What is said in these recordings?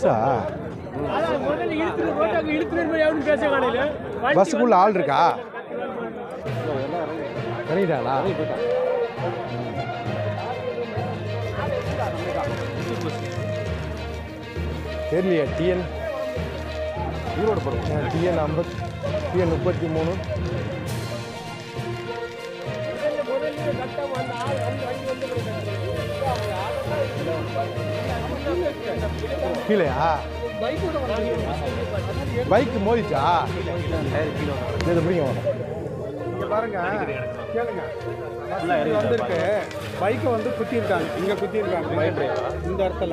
பஸ்ஸா முதல்ல இழுத்துட்டு ரோட்டாக்கு இழுத்துட்டு போய் எவனும் பேச காணையில பஸ்ஸுக்குள்ள ஆள் இருக்கா இறங்கிட்டாங்களா தெரியலையா டிஎன் ஈரோடு போகிறோம் டிஎன் ஐம்பத் டிஎன் முப்பத்தி மூணு கீழேயா பைக் மோதிச்சா இதை பிடிங்க இங்க பாருங்க கேளுங்க இது வந்திருக்கு பைக்கை வந்து குத்திருக்காங்க இங்க குத்திருக்காங்க பைக் இந்த இடத்துல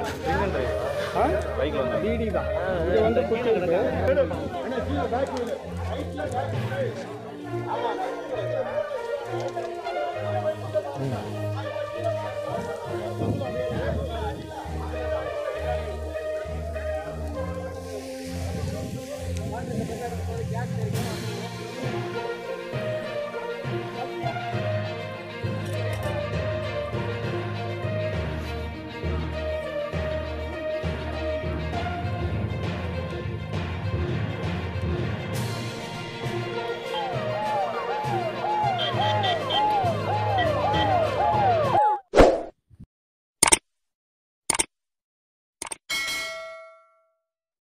டிடி தான் இங்க வந்து குத்திருக்கு